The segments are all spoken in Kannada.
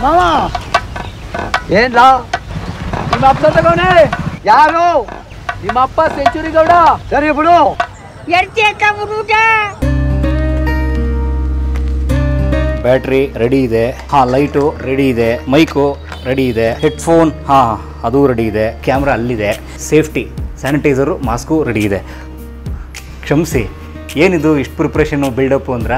ಮಾಮ ಏನ್ಲ ನಿಮ್ಮ ಅಪ್ಪ ತಗೋನೆ ಯಾರು ನಿಮ್ಮ ಅಪ್ಪ ಸೆಂಚುರಿ ಗೌಡ ಸರಿ ಬಿಡು ಬ್ಯಾಟ್ರಿ ರೆಡಿ ಇದೆ ಹಾ ಲೈಟು ರೆಡಿ ಇದೆ ಮೈಕು ರೆಡಿ ಇದೆ ಹೆಡ್ಫೋನ್ ಹಾ ಅದು ರೆಡಿ ಇದೆ ಕ್ಯಾಮ್ರಾ ಅಲ್ಲಿದೆ ಸೇಫ್ಟಿ ಸ್ಯಾನಿಟೈಸರು ಮಾಸ್ಕು ರೆಡಿ ಇದೆ ಕ್ಷಮಿಸಿ ಏನಿದು ಇಷ್ಟು ಪ್ರಿಪ್ರೇಷನ್ನು ಬಿಲ್ಡಪ್ಪು ಅಂದ್ರ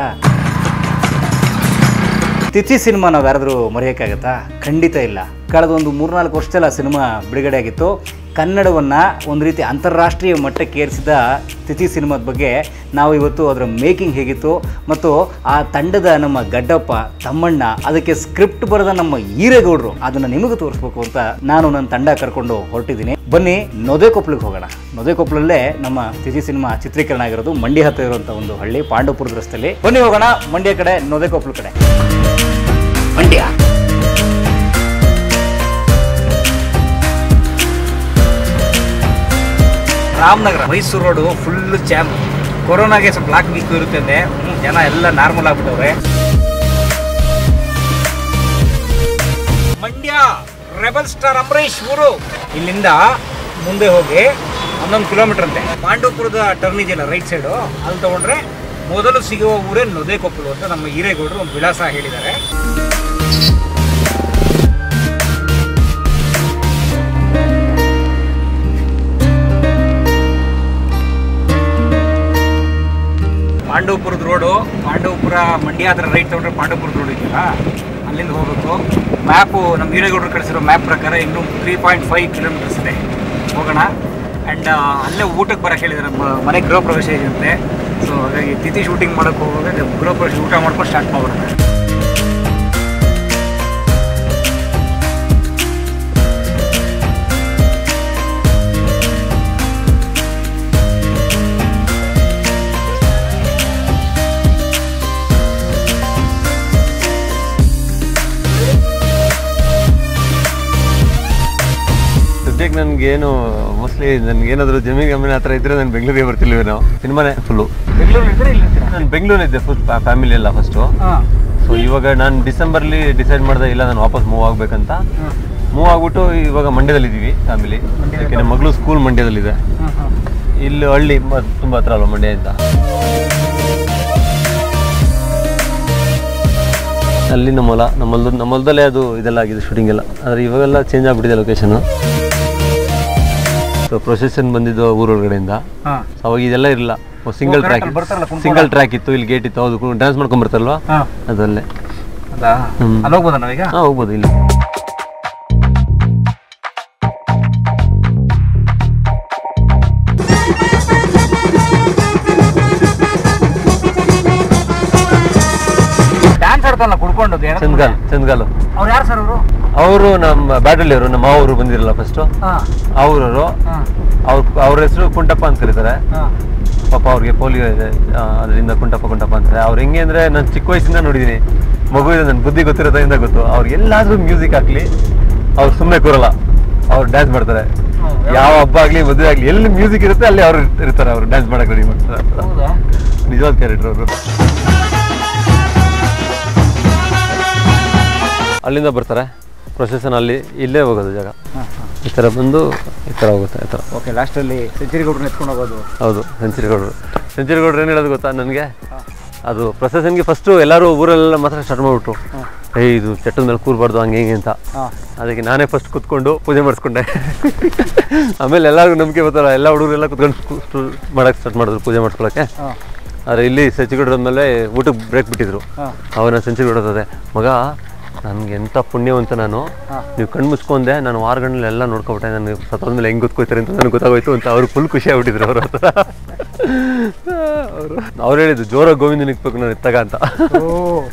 ತಿಥಿ ಸಿನಿಮಾ ನಾವು ಯಾರಾದರೂ ಮರೆಯೋಕ್ಕಾಗತ್ತಾ ಖಂಡಿತ ಇಲ್ಲ ಕಳೆದ ಒಂದು ಮೂರ್ನಾಲ್ಕು ವರ್ಷದಲ್ಲ ಸಿನಿಮಾ ಬಿಡುಗಡೆ ಆಗಿತ್ತು ಕನ್ನಡವನ್ನು ಒಂದು ರೀತಿ ಅಂತಾರಾಷ್ಟ್ರೀಯ ಮಟ್ಟಕ್ಕೆ ಏರಿಸಿದ ತಿಥಿ ಸಿನಿಮಾದ ಬಗ್ಗೆ ನಾವು ಇವತ್ತು ಅದರ ಮೇಕಿಂಗ್ ಹೇಗಿತ್ತು ಮತ್ತು ಆ ತಂಡದ ನಮ್ಮ ಗಡ್ಡಪ್ಪ ತಮ್ಮಣ್ಣ ಅದಕ್ಕೆ ಸ್ಕ್ರಿಪ್ಟ್ ಬರೆದ ನಮ್ಮ ಈರೇಗೌಡರು ಅದನ್ನು ನಿಮಗೆ ತೋರಿಸ್ಬೇಕು ಅಂತ ನಾನು ನನ್ನ ತಂಡ ಕರ್ಕೊಂಡು ಹೊರಟಿದ್ದೀನಿ ಬನ್ನಿ ನೊದೆಕೊಪ್ಲಿಗೆ ಹೋಗೋಣ ನೊದೆಕೊಪ್ಲಲ್ಲೇ ನಮ್ಮ ತಿಥಿ ಸಿನಿಮಾ ಚಿತ್ರೀಕರಣ ಆಗಿರೋದು ಮಂಡ್ಯ ಹತ್ತಿರ ಇರುವಂಥ ಒಂದು ಹಳ್ಳಿ ಪಾಂಡವಪುರದ ರಸ್ತೆಯಲ್ಲಿ ಬನ್ನಿ ಹೋಗೋಣ ಮಂಡ್ಯ ಕಡೆ ನೊದೆಕೊಪ್ಲ ಕಡೆ Mandya Ramanagara Mysuru road full jam ಕೊರೋನಾಗೆ ಸ್ವಲ್ಪ ಬ್ಲಾಕ್ ವೀಕ್ ಇರುತ್ತೆ ಅಂದೆ ಹ್ಮ್, ಜನ ಎಲ್ಲ ನಾರ್ಮಲ್ ಆಗ್ಬಿಟ್ಟವ್ರೆ ಮಂಡ್ಯ ರೆಬಲ್ ಸ್ಟಾರ್ ಅಂಬರೀಶ್ ಊರು ಇಲ್ಲಿಂದ ಮುಂದೆ ಹೋಗಿ ಹನ್ನೊಂದು ಕಿಲೋಮೀಟರ್ ಅಂತೆ ಪಾಂಡವಪುರದ ಟರ್ನ್ ಇದೆಯಲ್ಲ ರೈಟ್ ಸೈಡು ಅಲ್ಲಿ ತಗೊಂಡ್ರೆ ಮೊದಲು ಸಿಗುವ ಊರೇ ನೊದೆಕೊಪ್ಪಲು ಅಂತ ನಮ್ಮ ಹಿರೇಗೌಡರು ಒಂದು ವಿಳಾಸ ಹೇಳಿದ್ದಾರೆ ಪಾಂಡವಪುರದ ರೋಡು ಪಾಂಡವಪುರ ಮಂಡ್ಯ ಹತ್ರ ರೈಟ್ ತಗೊಂಡ್ರೆ ಪಾಂಡವಪುರದ ರೋಡ್ ಇದೆಯಲ್ಲ ಅಲ್ಲಿಂದ ಹೋಗಬೇಕು ಮ್ಯಾಪು ನಮ್ಮ ಹಿರೇಗೌಡರು ಕಳಿಸಿರೋ ಮ್ಯಾಪ್ ಪ್ರಕಾರ ಇನ್ನೂ ತ್ರೀ ಪಾಯಿಂಟ್ ಫೈವ್ ಕಿಲೋಮೀಟರ್ಸ್ ಇದೆ ಹೋಗೋಣ ಆ್ಯಂಡ್ ಅಲ್ಲೇ ಊಟಕ್ಕೆ ಬರೋಕ್ಕೆ ಹೇಳಿದ್ದಾರೆ ಮ- ಮನೆ ಗೃಹ ಪ್ರವೇಶ ಇದೆಯಂತೆ ಸೊ ಹಾಗಾಗಿ ತಿಥಿ ಶೂಟಿಂಗ್ ಮಾಡೋಕ್ಕೆ ಹೋಗುವಾಗ ಗೃಹ ಪ್ರವೇಶ ಊಟ ಮಾಡ್ಕೊಂಡು ಸ್ಟಾರ್ಟ್ ಮಾಡೋಣ ಸದ್ಯಕ್ಕೆ ನನಗೇನು ಮೋಸ್ಟ್ಲಿ ನನಗೇನಾದರೂ ಜಮೀನ್ ಗಮನ ಹತ್ರ ಇದ್ರೆ ನಾನು ಬೆಂಗಳೂರಿಗೆ ಬರ್ತಿಲ್ವೇ ನಾವು ಸಿನಿಮಾನೇ ಫುಲ್ಲು ಬೆಂಗಳೂರು ಇದ್ರೆ ಇಲ್ಲಿ ನಾನು ಬೆಂಗಳೂರಿದ್ದೆ ಫುಲ್ ಫ್ಯಾಮಿಲಿ ಎಲ್ಲ ಫಸ್ಟು ಹಾಂ ಸೊ ಇವಾಗ ನಾನು ಡಿಸೆಂಬರ್ಲಿ ಡಿಸೈಡ್ ಮಾಡಿದೆ ಇಲ್ಲ ನಾನು ವಾಪಸ್ ಮೂವ್ ಆಗಬೇಕಂತ ಮೂವ್ ಆಗ್ಬಿಟ್ಟು ಇವಾಗ ಮಂಡ್ಯದಲ್ಲಿದ್ದೀವಿ ಫ್ಯಾಮಿಲಿ ಯಾಕೆ ನಮ್ಮ ಮಗಳು ಸ್ಕೂಲ್ ಮಂಡ್ಯದಲ್ಲಿದೆ ಹಾಂ ಹಾಂ ಇಲ್ಲಿ ಹಳ್ಳಿ ಮ- ತುಂಬ ಹತ್ರ ಅಲ್ವ ಮಂಡ್ಯದಿಂದ ಅಲ್ಲಿ ನಮ್ಮ ಹೊಲ ನಮ್ಮ ಹೊಲ್ದ ನಮ್ಮ ಹೊಲದಲ್ಲೇ ಅದು ಇದೆಲ್ಲ ಆಗಿದೆ ಶೂಟಿಂಗ್ ಎಲ್ಲ ಆದರೆ ಇವಾಗೆಲ್ಲ ಚೇಂಜ್ ಆಗಿಬಿಟ್ಟಿದೆ ಲೊಕೇಶನು ಸೊ ಪ್ರೊಸೆಷನ್ ಬಂದಿದ್ದು ಊರೊಳಗಡೆಯಿಂದ ಹಾಂ ಸೊ ಅವಾಗ ಇದೆಲ್ಲ ಇರಲಿಲ್ಲ ಸಿಂಗಲ್ correct ಟ್ರ್ಯಾಕ್ ಅಲ್ಲಿ ಬರ್ತಾರಲ್ಲ ಕುಣ್ಕೊಂಡು. ಸಿಂಗಲ್ ಟ್ರ್ಯಾಕ್ ಇತ್ತು ಇಲ್ಲಿ ಗೇಟ್ ಇತ್ತು ಹೌದು ಡ್ಯಾನ್ಸ್ ಮಾಡ್ಕೊಂಡ್ ಬರ್ತಾರಲ್ವಾ ಹಾಂ ಅದಲ್ಲೇ ಅದಾ ಹ್ಮ್. ಅಲ್ಲಿ ಹೋಗ್ಬೋದಾ ನಾವೀಗ ಹಾಂ ಹೋಗ್ಬೋದು ಇಲ್ಲಿ ಡ್ಯಾನ್ಸ್ ಆಡ್ತಾರಲ್ಲ ಕುಡ್ಕೊಂಡು ಚಂದ್ಗಾಲ್ ಚಂದ್ಗಾಲು ಅವ್ರು ಯಾರು ಸರ್ ಅವರು ಅವರು ನಮ್ಮ ಬ್ಯಾಟಲಿಯವರು ನಮ್ಮ ಮಾವರು ಬಂದಿರಲ್ಲ ಫಸ್ಟು ಹಾಂ ಅವರವರು ಹಾಂ ಅವ್ರ ಅವ್ರ ಹೆಸರು ಕುಂಟಪ್ಪ ಅಂತ ಕರೀತಾರೆ ಹಾಂ ಪಾಪ ಅವ್ರಿಗೆ ಪೋಲಿಯೋ ಇದೆ ಆ, ಅದರಿಂದ ಕುಂಟಪ್ಪ ಕುಂಟಪ್ಪ ಅಂತಾರೆ ಅವ್ರು ಹೆಂಗೆ ಅಂದರೆ ನಾನು ಚಿಕ್ಕ ವಯಸ್ಸಿಂದ ನೋಡಿದ್ದೀನಿ ಮಗು ಇದೆ ನನ್ನ ಬುದ್ಧಿ ಗೊತ್ತಿರೋದ್ರಿಂದ ಗೊತ್ತು ಅವ್ರಿಗೆ ಎಲ್ಲಾದ್ರೂ ಮ್ಯೂಸಿಕ್ ಹಾಕ್ಲಿ ಅವ್ರು ಸುಮ್ಮನೆ ಕೂರಲ್ಲ ಅವ್ರು ಡ್ಯಾನ್ಸ್ ಮಾಡ್ತಾರೆ ಯಾವ ಹಬ್ಬ ಆಗಲಿ ಮದುವೆ ಆಗಲಿ ಎಲ್ಲಿ ಮ್ಯೂಸಿಕ್ ಇರುತ್ತೆ ಅಲ್ಲಿ ಅವ್ರು ಇರ್ತಾರೆ ಅವ್ರು ಡ್ಯಾನ್ಸ್ ಮಾಡಕ್ಕೆ ರೆಡಿ ಮಾಡ್ತಾರೆ ಹೌದಾ ನಿಜವಾದ ಕ್ಯಾರೆಕ್ಟರ್ ಅವರು ಅಲ್ಲಿಂದ ಬರ್ತಾರೆ ಪ್ರೊಸೆಷನ್ ಅಲ್ಲಿ ಇಲ್ಲೇ ಹೋಗೋದು ಜಾಗ ಹಾಂ ಹಾಂ ಈ ಥರ ಬಂದು ಈ ಥರ ಹೋಗುತ್ತೆ ಈ ಥರ ಓಕೆ ಲಾಸ್ಟಲ್ಲಿ ಸೆಂಚುರಿ ಗೌಡ್ರನ್ನ ಎತ್ಕೊಂಡು ಹೋಗೋದು ಹೌದು ಸೆಂಚುರಿ ಗೌಡರು ಸೆಂಚುರಿ ಗೌಡ್ರು ಏನು ಹೇಳೋದು ಗೊತ್ತಾ ನನಗೆ ಅದು ಪ್ರೊಸೆಷನ್ಗೆ ಫಸ್ಟು ಎಲ್ಲರೂ ಊರಲ್ಲೆಲ್ಲ ಮಾತ್ರ ಸ್ಟಾರ್ಟ್ ಮಾಡಿಬಿಟ್ರು ಏಯ್ ಇದು ಚಟ್ಟದ ಮೇಲೆ ಕೂರಬಾರ್ದು ಹಂಗೆ ಹಿಂಗೆ ಅಂತ ಹಾಂ ಅದಕ್ಕೆ ನಾನೇ ಫಸ್ಟ್ ಕುತ್ಕೊಂಡು ಪೂಜೆ ಮಾಡಿಸ್ಕೊಂಡೆ ಆಮೇಲೆ ಎಲ್ಲರಿಗೂ ನಂಬಿಕೆ ಬರ್ತಾರ ಎಲ್ಲ ಹುಡುಗರೆಲ್ಲ ಕುತ್ಕೊಂಡು ಮಾಡೋಕ್ಕೆ ಸ್ಟಾರ್ಟ್ ಮಾಡಿದ್ರು ಪೂಜೆ ಮಾಡಿಸ್ಕೊಳಕ್ಕೆ ಹಾಂ ಆದರೆ ಇಲ್ಲಿ ಸೆಂಚುರಿ ಮೇಲೆ ಊಟಕ್ಕೆ ಬ್ರೇಕ್ ಬಿಟ್ಟಿದ್ರು ಹಾಂ ಅವನ ಸೆಂಚುರಿ ಹೊಡೋದೆ ಮಗ ನನಗೆ ಎಂಥ ಪುಣ್ಯವಂತ ನಾನು ನೀವು ಕಣ್ಣು ಮುಚ್ಕೊಂಡೆ ನಾನು ವಾರಗಣ್ಣಲ್ಲಿ ಎಲ್ಲ ನೋಡ್ಕೊಬಿಟ್ಟೆ ನನಗೆ ಸತ್ತದ ಮೇಲೆ ಹೆಂಗೆ ಗೊತ್ಕೋತಾರೆ ಅಂತ ನನಗೆ ಗೊತ್ತಾಗೋಯ್ತು ಅಂತ ಅವ್ರು ಫುಲ್ ಖುಷಿ ಆಗ್ಬಿಟ್ಟಿದ್ರು ಅವ್ರ ಹತ್ರ ಅವರು ಅವ್ರು ಹೇಳಿದ್ದು ಜೋರಾಗಿ ಗೋವಿಂದ ನಿಕ್ಬೇಕು ನಾನು ಎತ್ತಾಗ ಅಂತ ಓ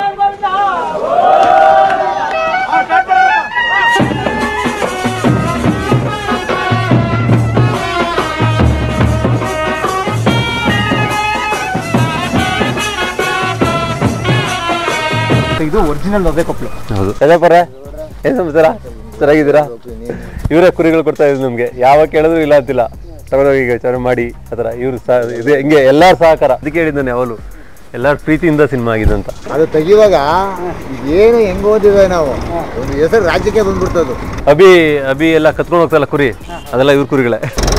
ಇದು ಒರಿಜಿನಲ್ ನೊದೆ ಕೊಪ್ಪಲು ಹೌದು ಯಜಾಪರ ಏನು ಸಮಾಚಾರ ಚೆನ್ನಾಗಿದ್ದೀರಾ ಇವರೇ ಕುರಿಗಳು ಕೊಡ್ತಾ ಇದ್ರು ನಮಗೆ ಯಾವಾಗ ಕೇಳಿದ್ರು ಇಲ್ಲ ಅಂತಿಲ್ಲ ತಗೊಂಡೋಗಿ ಈಗ ವಿಚಾರ ಮಾಡಿ ಆ ಥರ ಇವ್ರು ಸಹ ಇದು ಹಿಂಗೆ ಎಲ್ಲರ ಸಹಕಾರ ಅದಕ್ಕೆ ಹೇಳಿದ್ದು ನಾನು ಯಾವಾಗಲೂ ಎಲ್ಲರ ಪ್ರೀತಿಯಿಂದ ಸಿನಿಮಾ ಆಗಿದೆ ಅಂತ ಅದು ತೆಗಿವಾಗ ಏನು ಹೆಂಗ್ ಓದಿವೆ ನಾವು ಒಂದು ಹೆಸರು ರಾಜ್ಯಕ್ಕೆ ಬಂದ್ಬಿಡ್ತದು ಅಭಿ ಅಭಿ ಎಲ್ಲ ಕತ್ಕೊಂಡು ಹೋಗ್ತಲ್ಲ ಕುರಿ ಅದೆಲ್ಲ ಇವ್ರ ಕುರಿಗಳೇ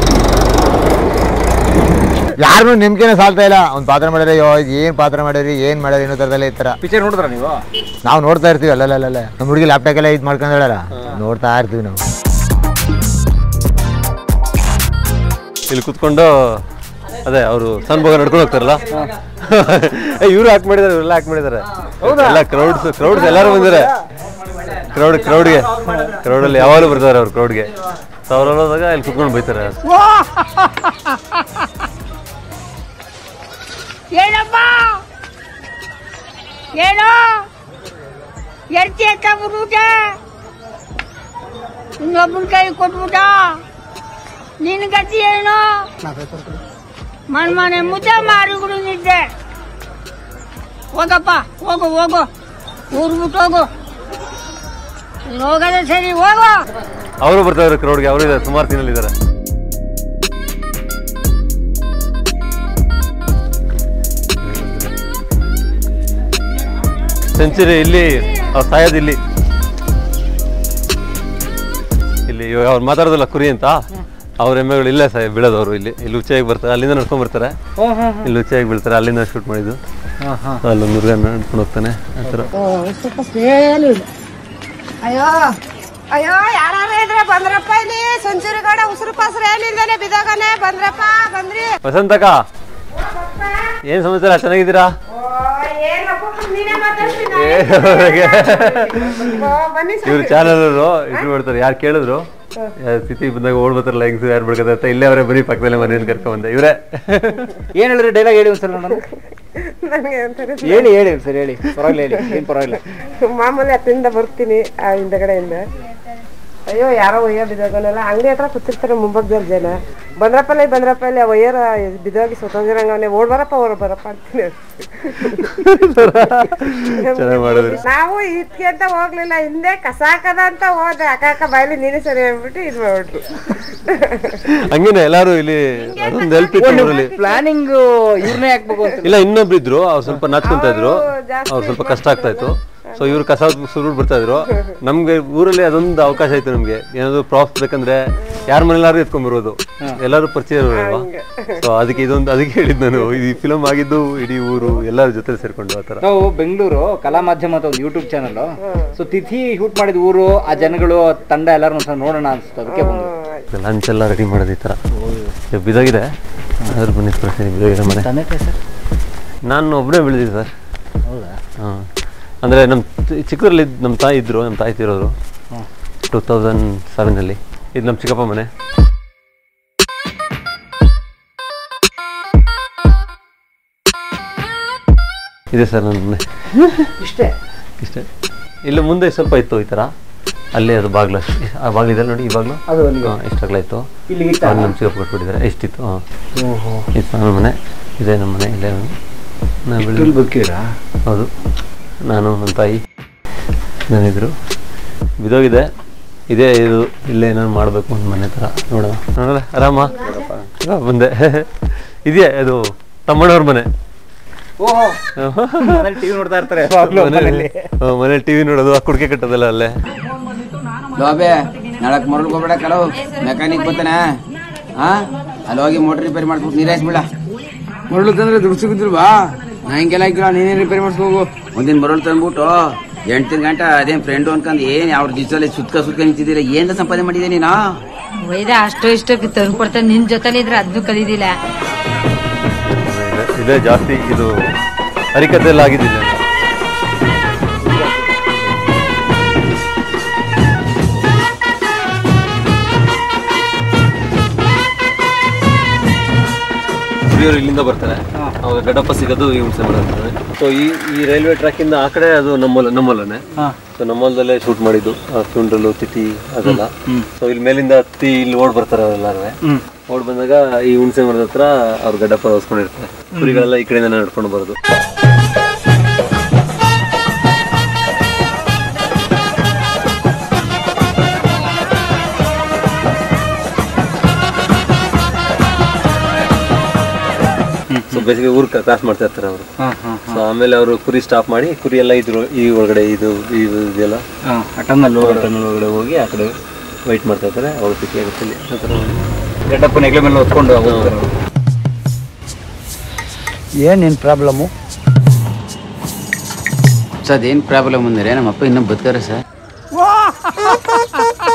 ಯಾರನ್ನೂ ನಿಮ್ಗೇನೆ ಸಾಲ್ತಾ ಇಲ್ಲ ಒಂದು ಪಾತ್ರ ಮಾಡಿದ್ರೆ ಅಯ್ಯೋ ಇದು ಏನ್ ಪಾತ್ರ ಮಾಡಿರಿ ಏನ್ ಮಾಡಿರಿ ಅನ್ನೋ ಥರದಲ್ಲೇ ಈ ಥರ ಪಿಕ್ಚರ್ ನೋಡಿದ್ರ ನೀವು ನಾವು ನೋಡ್ತಾ ಇರ್ತೀವಿ ಅಲ್ಲಲ್ಲ ನಮ್ಮ ಹುಡುಗಿ ಲ್ಯಾಪ್ಟಾಪ್ ಎಲ್ಲ ಇದು ಮಾಡ್ಕೊಂಡಲ್ಲ ನೋಡ್ತಾ ಇರ್ತೀವಿ ನಾವು ಇಲ್ಲಿ ಕುತ್ಕೊಂಡು ಅದೇ ಅವರು ಸಣ್ಣ ಭೋಗ ನಡ್ಕೊಂಡು ಹೋಗ್ತಾರಲ್ಲ ಇವ್ರು ಹಾಕ್ ಮಾಡಿದಾರೆ ಇವರೆಲ್ಲ ಹಾಕ್ ಮಾಡಿದಾರೆ ಎಲ್ಲ ಕ್ರೌಡ್ಸ್ ಕ್ರೌಡ್ಸ್ ಎಲ್ಲರೂ ಬಂದಿದ್ದಾರೆ ಕ್ರೌಡ್ ಕ್ರೌಡ್ಗೆ ಕ್ರೌಡಲ್ಲಿ ಯಾವಾಗಲೂ ಬರ್ತಾರೆ ಅವ್ರು ಕ್ರೌಡ್ಗೆ ಸೊ ಅವ್ರು ಹೋದಾಗ ಇಲ್ಲಿ ಕುತ್ಕೊಂಡು ಬೈತಾರೆ ಏನಪ್ಪ ಏನು ಎರ್ತಿ ಅಂತ ಬಿಟ್ಬಿಟ್ಟ ಇನ್ನೊಬ್ಬನ ಕೈ ಕೊಟ್ಬಿಟ್ಟ ನಿನ್ನ ಗತಿ ಏನು ಮನೆ ಮನೆ ಮುದ್ದೆ ಮಾರಿಗಳು ನಿದ್ದೆ ಹೋಗಪ್ಪ ಹೋಗು ಹೋಗು ಊರ್ ಬಿಟ್ಟು ಹೋಗು ನೀನ್ ಹೋಗೋದೇ ಸರಿ ಹೋಗು ಅವರು ಬರ್ತಾರೆ ಕ್ರೌಡ್ಗೆ ಅವರು ಇದ್ದಾರೆ ಸುಮಾರು ಸೀನಲ್ಲಿ ಇದ್ದಾರೆ ಸೆಂಚುರಿ ಇಲ್ಲಿ ಅವ್ರು ಸಾಯೋದು ಇಲ್ಲಿ ಇಲ್ಲಿ ಇವಾಗ ಅವ್ರು ಮಾತಾಡೋದಲ್ಲ ಕುರಿ ಅಂತ ಅವ್ರ ಎಮ್ಮೆಗಳು ಇಲ್ಲೇ ಸಾಯ ಬೀಳೋದವ್ರು ಇಲ್ಲಿ ಇಲ್ಲಿ ಉಚ್ಚೆಯಾಗಿ ಬರ್ತಾರೆ ಅಲ್ಲಿಂದ ನಡ್ಕೊಂಡ್ ಬರ್ತಾರೆ ಇಲ್ಲಿ ಉಚ್ಚೆಯಾಗಿ ಬೀಳ್ತಾರೆ ಅಲ್ಲಿಂದ ಶೂಟ್ ಮಾಡಿದ್ದು ಅಲ್ಲೊಂದು ಮುರುಗ ನಡ್ಕೊಂಡು ಹೋಗ್ತಾನೆ ಆ ಥರ ಅಯ್ಯೋ ಅಯ್ಯೋ ಯಾರು ಇದ್ರೆ ಬಂದ್ರಪ್ಪ ಇಲ್ಲಿ ಸೆಂಚುರಿ ಕಡೆ ಉಸಿರು ಪಾಸ್ರು ಏನಿಲ್ದೇನೆ ಬಿದೋಗನೆ ಬಂದ್ರಪ್ಪ ಬಂದ್ರಿ ವಸಂತಕ ಏನ್ ಸಮಾಚಾರ ಚೆನ್ನಾಗಿದ್ದೀರಾ ನೀನೇ ಮಾತಾಡ್ತೀನಿ ಬನ್ನಿ ಇವ್ರು ಚಾನಲ್ ಇದು ಮಾಡ್ತಾರೆ ಯಾರು ಕೇಳಿದ್ರು ಯಾರ್ ಸ್ಥಿತಿ ಬಂದಾಗ ಓಡ್ ಬರ್ತಾರಲ್ಲ ಹೆಂಗ್ಸು ಯಾರು ಬಿಡ್ಕತ್ತೆ ಅಂತ ಇಲ್ಲೇ ಅವರೇ ಬರೀ ಪಕ್ಕದಲ್ಲೇ ಮನೇಲಿ ಕರ್ಕೊಂಡ್ ಬಂದೆ ಇವ್ರೆ ಏನ್ ಹೇಳಿದ್ರಿ ಡೈಲಾಗ್ ಹೇಳಿ ಒಂದ್ಸಲ ನಾನು ನನಗೆ ಅಂತಾರೆ ಹೇಳಿ ಹೇಳಿ ಸರ್ ಹೇಳಿ ಪರವಾಗಿಲ್ಲ ಹೇಳಿ ಏನ್ ಪರವಾಗಿಲ್ಲ ಮಾಮೂಲಿ ಹತ್ತಿಂದ ಬರ್ತೀನಿ ಆ ಹಿಂದಗಡೆಯಿಂದ ಅಯ್ಯೋ ಯಾರೋ ಒಯ್ಯ ಬಿದ್ದೋಗನಲ್ಲ ಅಂಗಡಿ ಹತ್ರ ಕೂತಿರ್ತಾರೆ ಮುಂಭಾಗದಲ್ಲಿ ಜನ ಬಂದ್ರಪ್ಪಲ್ಲಿ ಬಂದ್ರಪ್ಪ ಇಲ್ಲಿ ಒಯ್ಯರ ಬಿದ್ದೋಗಿ ಸ್ವತಂತ್ರಂಗವನೇ ಓಡ್ ಬರಪ್ಪ ಓಡ್ ಬರಪ್ಪ ಅಂತೀನಿ ಚೆನ್ನಾಗಿ ಮಾಡಿದ್ರಿ ನಾವು ಇದಕ್ಕೆ ಅಂತ ಹೋಗ್ಲಿಲ್ಲ ಹಿಂದೆ ಕಸ ಹಾಕದ ಅಂತ ಹೋದೆ ಅಕ್ಕ ಅಕ್ಕ ಬಾಯ್ಲಿ ನೀನೇ ಸರಿ ಅಂದ್ಬಿಟ್ಟು ಇದು ಮಾಡ್ಬಿಟ್ರು ಹಂಗೇನೆ ಎಲ್ಲಾರು ಇಲ್ಲಿ ಅದೊಂದು ಹೆಲ್ಪ್ ಇತ್ತು ಊರಲ್ಲಿ ಪ್ಲಾನಿಂಗ್ ಇವ್ರನ್ನೇ ಹಾಕ್ಬೇಕು ಅಂತ ಇಲ್ಲ ಇನ್ನೊಬ್ರು ಇದ್ರು ಅವ್ರು ಸ್ವಲ್ಪ ನಾಚ್ಕೊಂತ ಇದ್ರು ಜಾಸ್ತಿ ಅವ್ರು ಸ್ವಲ್ಪ ಕಷ್ಟ ಆಗ್ತಾ ಇತ್ತು ಸೊ ಇವ್ರು ಕಸ ಸುರು ಬರ್ತಾ ಇದ್ರು ನಮ್ಗೆ ಊರಲ್ಲಿ ಅದೊಂದು ಅವಕಾಶ ಆಯ್ತು ನಮ್ಗೆ ಏನಾದ್ರು ಪ್ರಾಫ್ಟ್ ಬೇಕಂದ್ರೆ ಯಾರ ಮನೆಯಲ್ಲಾರು ಎತ್ಕೊಂಡ್ಬರೋದು ಎಲ್ಲರೂ ಪರಿಚಯ ಇರೋಲ್ವಾ ಸೊ ಅದಕ್ಕೆ ಇದೊಂದು ಅದಕ್ಕೆ ಹೇಳಿದ್ ನಾನು ಈ ಫಿಲಮ್ ಆಗಿದ್ದು ಇಡೀ ಊರು ಎಲ್ಲರ ಜೊತೆ ಸೇರ್ಕೊಂಡು ಆ ಥರ ನಾವು ಬೆಂಗಳೂರು ಕಲಾ ಮಾಧ್ಯಮ ಅಂತ ಒಂದು YouTube channel so Thithi shoot ಮಾಡಿದ ಊರು ಆ ಜನಗಳು ತಂಡ ಎಲ್ಲರೂ ಒಂದ್ಸಲ ನೋಡೋಣ ಅನ್ಸುತ್ತೆ ಅದಕ್ಕೆ ಬಂದು ಲಂಚ್ ಎಲ್ಲ ರೆಡಿ ಮಾಡೋದು ಈ ಥರ ಇವಾಗ ಬಿದ್ದೋಗಿದೆ ಅದ್ರ ಬನ್ನಿ ತೋರಿಸ್ತೀನಿ ಬಿದ್ದೋಗಿದೆ ಮನೆ ತಂದೆ ಸರ್ ನಾನು ಒಬ್ಬನೇ ಬೆಳೆದಿದ್ದೆ ಸರ್ ಹೌದಾ ಹಾಂ ಅಂದರೆ ನಮ್ಮ ಚಿಕ್ಕದ್ರಲ್ಲಿ ನಮ್ಮ ತಾಯಿ ಇದ್ದರು ನಮ್ಮ ತಾಯಿ ತೀರೋರು ಟೂ ತೌಸಂಡ್ ಸೆವೆನಲ್ಲಿ ಇದು ನಮ್ಮ ಚಿಕ್ಕಪ್ಪ ಮನೆ ಇದೆ ಸರ್ ನನ್ನ ಮನೆ ಇಷ್ಟೇ ಇಷ್ಟೇ ಇಲ್ಲಿ ಮುಂದೆ ಸ್ವಲ್ಪ ಇತ್ತು ಈ ಥರ ಅಲ್ಲೇ ಅದು ಬಾಗ್ಲು ಅಷ್ಟೇ ಆ ಬಾಗ್ಲಿದೆ ನೋಡಿ ಈ ಬಾಗ್ಲು ಅದು ಅಲ್ಲಿಗೆ ಹಾಂ ಇಷ್ಟಾಗ್ಲ ಇತ್ತು ಇಲ್ಲಿಗೆ ಇತ್ತ? ಅವ್ರು ನಮ್ಮ ಚಿಕ್ಕಪ್ಪ ಕೊಟ್ಬಿಟ್ಟಿದ್ದಾರೆ ಎಷ್ಟಿತ್ತು ಹಾಂ ಓಹೋ ಇದು ನನ್ನ ಮನೆ ಇದೇ ನಮ್ಮ ಮನೆ ಇಲ್ಲೇ ನಾನು ಬೆಳೆದು ಇಲ್ಲಿ ಬದುಕಿರಾ ಹೌದು ನಾನು ನನ್ನ ತಾಯಿ ನಾನಿದ್ರು ಬಿದೋಗಿದೆ ಇದೇ ಇದು ಇಲ್ಲೇ ಏನಾದ್ರು ಮಾಡಬೇಕು ಒಂದು ಮನೆ ಥರ ನೋಡೋಣ ನೋಡೋಣ ಆರಾಮ ಆ, ಬಂದೆ ಇದೆಯಾ ಅದು ತಮ್ಮಣ್ಣವ್ರ ಮನೆ ಓಹೋ ಟಿವಿ ನೋಡ್ತಾ ಇರ್ತಾರೆ ಯಾವಾಗ್ಲೂ ಮನೇಲಿ. ಮನೇಲಿ ಟಿವಿ ನೋಡೋದು ಆ ಕುಡಿಕೆ ಕಟ್ಟೋದಲ್ಲ ಅಲ್ಲೇ ಲೋಬೆ ನಾಳಕ್ ಮರಳ್ಕೋಬೇಡ ಕೆಲವು ಮೆಕ್ಯಾನಿಕ್ ಬರ್ತಾನೆ ಹಾ ಅಲ್ಲಿ ಹೋಗಿ ಮೋಟರ್ ರಿಪೇರಿ ಮಾಡ್ಬಿಟ್ಟು ನೀರಾಯಿಸ್ಬಿಡ ಮರಳು ತಂದ್ರೆ ದುಡ್ಡು ಸಿಗುದಿಲ್ವಾ ನಾ ಹಿಂಗೆಲ್ಲ ಹಾಕಿಲ್ಲ ನೀನೇ ರಿಪೇರಿ ಮಾಡಿಸ್ಕೋಗು ಒಂದಿನ ಮರಳು ತಂದ್ಬಿಟ್ಟು ಎಂಟು ಗಂಟೆ ಅದೇನ್ ಫ್ರೆಂಡು ಅನ್ಕೊಂಡ್ ಏನ್ ಅವ್ರ ದಿವಸದಲ್ಲಿ ಸುತ್ಕ ಸುತ್ಕ ನಿಂತಿದ್ದೀರ ಏನ್ ಸಂಪಾದನೆ ಮಾಡಿದೆ ನೀನಾ ಒಯ್ದ ಅಷ್ಟು ಇಷ್ಟು ತಂದು ಕೊಡ್ತಾನೆ ನಿನ್ ಜೊತೆಲಿ ಇದ್ರೆ ಅದನ್ನು ಕಲಿದಿಲ್ಲ ಇದೆ- ಇದೇ ಜಾಸ್ತಿ ಇದು ಹರಿಕತೆಲ್ಲ ಆಗಿದ್ದಿಲ್ಲ ಹುಡುಗಿಯರು ಇಲ್ಲಿಂದ ಬರ್ತಾರೆ ಅವಾಗ ಗಡಪ ಸಿಗೋದು ಈ ಹುಣಸೆ ಮಾಡ್ತಾರೆ ಸೊ ಈ ಈ ರೈಲ್ವೆ ಟ್ರ್ಯಾಕ್ ಇಂದ ಆ ಕಡೆ ಅದು ನಮ್ಮಲ್ಲ ನಮ್ಮಲ್ಲನೆ ಸೊ ನಮ್ಮಲ್ಲದಲ್ಲೇ ಶೂಟ್ ಮಾಡಿದ್ದು ಆ ತುಂಡಲು ತಿಥಿ ಅದೆಲ್ಲ ಸೊ ಇಲ್ಲಿ ಮೇಲಿಂದ ಹತ್ತಿ ಇಲ್ಲಿ ಓಡ್ ಬರ್ತಾರೆ ಎಲ್ಲಾರು ಓಡ್ ಬಂದಾಗ ಈ ಹುಣಸೆ ಮರದ ಹತ್ರ ಅವ್ರ ಗಡ್ಡಪ್ಪ ಹೊಸ್ಕೊಂಡಿರ್ತಾರೆ ಕುರಿಗಳೆಲ್ಲ ಈ ಕಡೆಯಿಂದ ನಡ್ಕೊಂಡು ಬರೋದು ಸೊ ಬೇಸಿಗೆ ಊರ್ ಕ್ರಾಸ್ ಮಾಡ್ತಾ ಇರ್ತಾರೆ ಅವರು ಆಮೇಲೆ ಅವರು ಕುರಿ ಸ್ಟಾಪ್ ಮಾಡಿ ಕುರಿ ಎಲ್ಲ ಇದ್ರ ಈ ಒಳಗಡೆ ಇದು ಇದು ಇದೆಯಲ್ಲ ಟನ್ನಲ್ಲಿ ಟನಲ್ ಒಳಗಡೆ ಹೋಗಿ ಆ ಕಡೆ ವೈಟ್ ಮಾಡ್ತಾ ಇರ್ತಾರೆ ಅವ್ರು ಪಿಕ್ಕಿ ಆಗುತ್ತೆ ಇಲ್ಲಿ ಆ ಥರ ಮಾಡಿ. ಗಡ್ಡಪ್ಪ ನೆಗ್ಲೆ ಮೇಲೆ ಹೊತ್ಕೊಂಡು ಹೋಗ್ತಾರೆ ಅವ್ರು. ಏನೇನು ಪ್ರಾಬ್ಲಮ್ಮು ಸರ್ ಅದೇನು ಪ್ರಾಬ್ಲಮ್ ಅಂದರೆ ನಮ್ಮ ಅಪ್ಪ ಇನ್ನೂ ಬದುಕಾರೆ ಸರ್